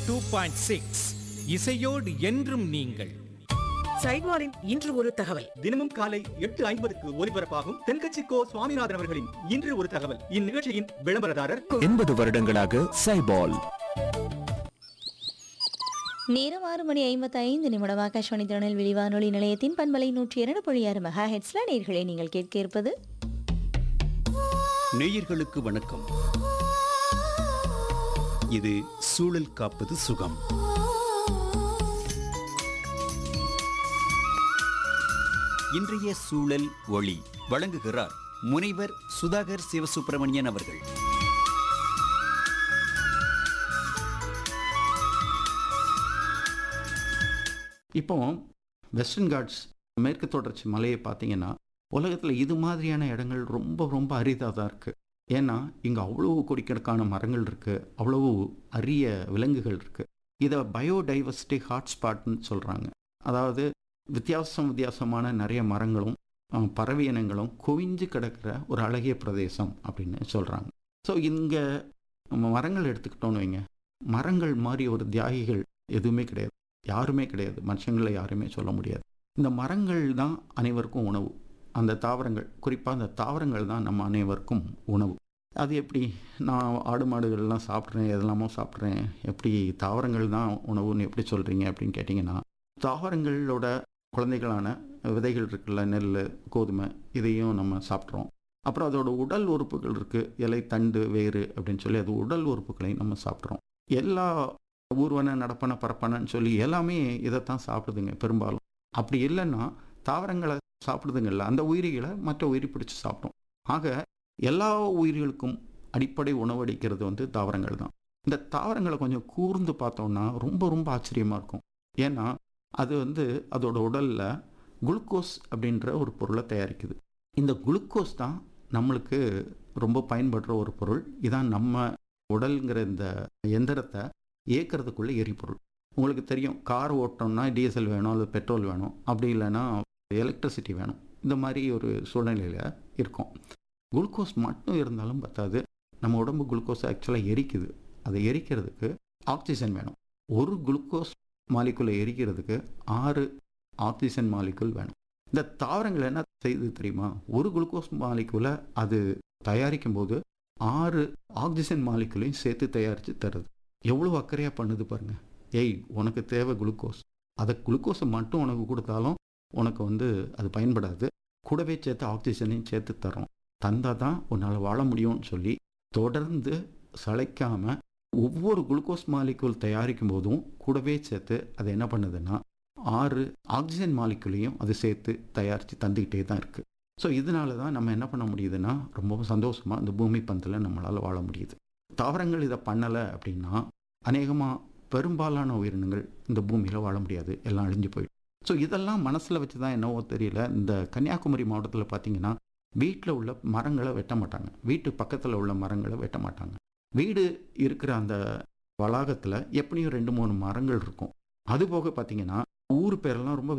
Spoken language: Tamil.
டூ பாயிண்ட் சிக்ஸ் இசையோடு என்றும் நீங்கள் சைட்வாரின் இன்று ஒரு தகவல் தினமும் காலை எட்டு ஐம்பதுக்கு ஒலிபரப்பாகும் தென்கட்சி கோ சுவாமிநாதன் அவர்களின் இன்று ஒரு தகவல் இந்நிகழ்ச்சியின் விளம்பரதாரர் எண்பது வருடங்களாக சைபால் நேரம் ஆறு மணி ஐம்பத்தி ஐந்து நிமிடம் ஆகாஷ்வாணி திருநெல்வேலி வானொலி நிலையத்தின் பண்பலை நூற்றி இரண்டு புள்ளி ஆறு மெகா ஹெட்ஸ்ல நேர்களை நீங்கள் கேட்க இருப்பது நேயர்களுக்கு வணக்கம் இது சூழல் காப்பது சுகம் இன்றைய சூழல் ஒளி வழங்குகிறார் முனைவர் சுதாகர் சிவசுப்பிரமணியன் அவர்கள் இப்போ வெஸ்டர்ன் காட்ஸ் மேற்கு தொடர்ச்சி மலையை பார்த்தீங்கன்னா உலகத்தில் இது மாதிரியான இடங்கள் ரொம்ப ரொம்ப அரிதாக தான் இருக்குது ஏன்னா இங்கே அவ்வளவு கோடிக்கணக்கான மரங்கள் இருக்குது அவ்வளவு அரிய விலங்குகள் இருக்குது இதை பயோடைவர்சிட்டி ஹாட்ஸ்பாட்னு சொல்கிறாங்க அதாவது வித்தியாசம் வித்தியாசமான நிறைய மரங்களும் அஹ், பறவை இனங்களும் குவிஞ்சு கிடக்கிற ஒரு அழகிய பிரதேசம் அப்படின்னு சொல்கிறாங்க ஸோ இங்கே நம்ம மரங்கள் எடுத்துக்கிட்டோன்னு வைங்க மரங்கள் மாதிரி ஒரு தியாகிகள் எதுவுமே கிடையாது யாருமே கிடையாது மனுஷங்களை யாருமே சொல்ல முடியாது இந்த மரங்கள் தான் அனைவருக்கும் உணவு அந்த தாவரங்கள் குறிப்பாக அந்த தாவரங்கள் தான் நம்ம அனைவருக்கும் உணவு அது எப்படி நான் ஆடு மாடுகள்லாம் சாப்பிட்றேன் எதெல்லாமோ சாப்பிட்றேன் எப்படி தாவரங்கள் தான் உணவுன்னு எப்படி சொல்கிறீங்க அப்படின்னு கேட்டிங்கன்னா தாவரங்களோட குழந்தைகளான விதைகள் இருக்குல்ல நெல் கோதுமை இதையும் நம்ம சாப்பிட்றோம் அப்புறம் அதோட உடல் உறுப்புகள் இருக்குது இலை தண்டு வேறு அப்படின்னு சொல்லி அது உடல் உறுப்புகளையும் நம்ம சாப்பிட்றோம் எல்லா ஊர்வன நடப்பன பரப்பனன்னு சொல்லி எல்லாமே இதைத்தான் சாப்பிடுதுங்க பெரும்பாலும் அப்படி இல்லைன்னா தாவரங்களை சாப்பிடுதுங்கல்ல அந்த உயிரிகளை மற்ற உயிரி பிடிச்சி சாப்பிடும் ஆக எல்லா உயிர்களுக்கும் அடிப்படை உணவளிக்கிறது வந்து தாவரங்கள் தான் இந்த தாவரங்களை கொஞ்சம் கூர்ந்து பார்த்தோம்னா ரொம்ப ரொம்ப ஆச்சரியமாக இருக்கும் ஏன்னா அது வந்து அதோட உடலில் குளுக்கோஸ் அப்படின்ற ஒரு பொருளை தயாரிக்குது இந்த குளுக்கோஸ் தான் நம்மளுக்கு ரொம்ப பயன்படுற ஒரு பொருள் இதான் நம்ம உடல்ங்கிற இந்த எந்திரத்தை இயக்கிறதுக்குள்ள எரிபொருள் உங்களுக்கு தெரியும் கார் ஓட்டணும்னா டீசல் வேணும் அல்லது பெட்ரோல் வேணும் அப்படி இல்லைன்னா எலக்ட்ரிசிட்டி வேணும் இந்த மாதிரி ஒரு சூழ்நிலையில் இருக்கும் குளுக்கோஸ் மட்டும் இருந்தாலும் பத்தாது நம்ம உடம்பு குளுக்கோஸ் ஆக்சுவலாக எரிக்குது அதை எரிக்கிறதுக்கு ஆக்சிஜன் வேணும் ஒரு குளுக்கோஸ் மாலிகுலை எரிக்கிறதுக்கு ஆறு ஆக்சிஜன் மாலிகுல் வேணும் இந்த தாவரங்கள் என்ன செய்யுது தெரியுமா ஒரு குளுக்கோஸ் மாலிகுலை அது தயாரிக்கும் போது ஆறு ஆக்சிஜன் மாலிகுலையும் சேர்த்து தயாரித்து தருது எவ்வளோ அக்கறையாக பண்ணுது பாருங்க ஏய் உனக்கு தேவை குளுக்கோஸ் அதை குளுக்கோஸை மட்டும் உனக்கு கொடுத்தாலும் உனக்கு வந்து அது பயன்படாது கூடவே சேர்த்து ஆக்சிஜனையும் சேர்த்து தரோம் தந்தால் தான் உன்னால் வாழ முடியும்னு சொல்லி தொடர்ந்து சளைக்காம ஒவ்வொரு குளுக்கோஸ் மாலிகுல் தயாரிக்கும் போதும் கூடவே சேர்த்து அது என்ன பண்ணுதுன்னா ஆறு ஆக்சிஜன் மாலிகுலையும் அது சேர்த்து தயாரித்து தந்துக்கிட்டே தான் இருக்குது ஸோ இதனால தான் நம்ம என்ன பண்ண முடியுதுன்னா ரொம்ப சந்தோஷமாக இந்த பூமி பந்தில் நம்மளால் வாழ முடியுது தாவரங்கள் இதை பண்ணலை அப்படின்னா அநேகமாக பெரும்பாலான உயிரினங்கள் இந்த பூமியில் வாழ முடியாது எல்லாம் அழிஞ்சு போயிடும் ஸோ இதெல்லாம் மனசில் வச்சு தான் என்னவோ தெரியல இந்த கன்னியாகுமரி மாவட்டத்தில் பார்த்தீங்கன்னா வீட்டில் உள்ள மரங்களை வெட்ட மாட்டாங்க வீட்டு பக்கத்தில் உள்ள மரங்களை வெட்ட மாட்டாங்க வீடு இருக்கிற அந்த வளாகத்தில் எப்படியும் ரெண்டு மூணு மரங்கள் இருக்கும் அது போக பார்த்தீங்கன்னா ஊர் பேரெல்லாம் ரொம்ப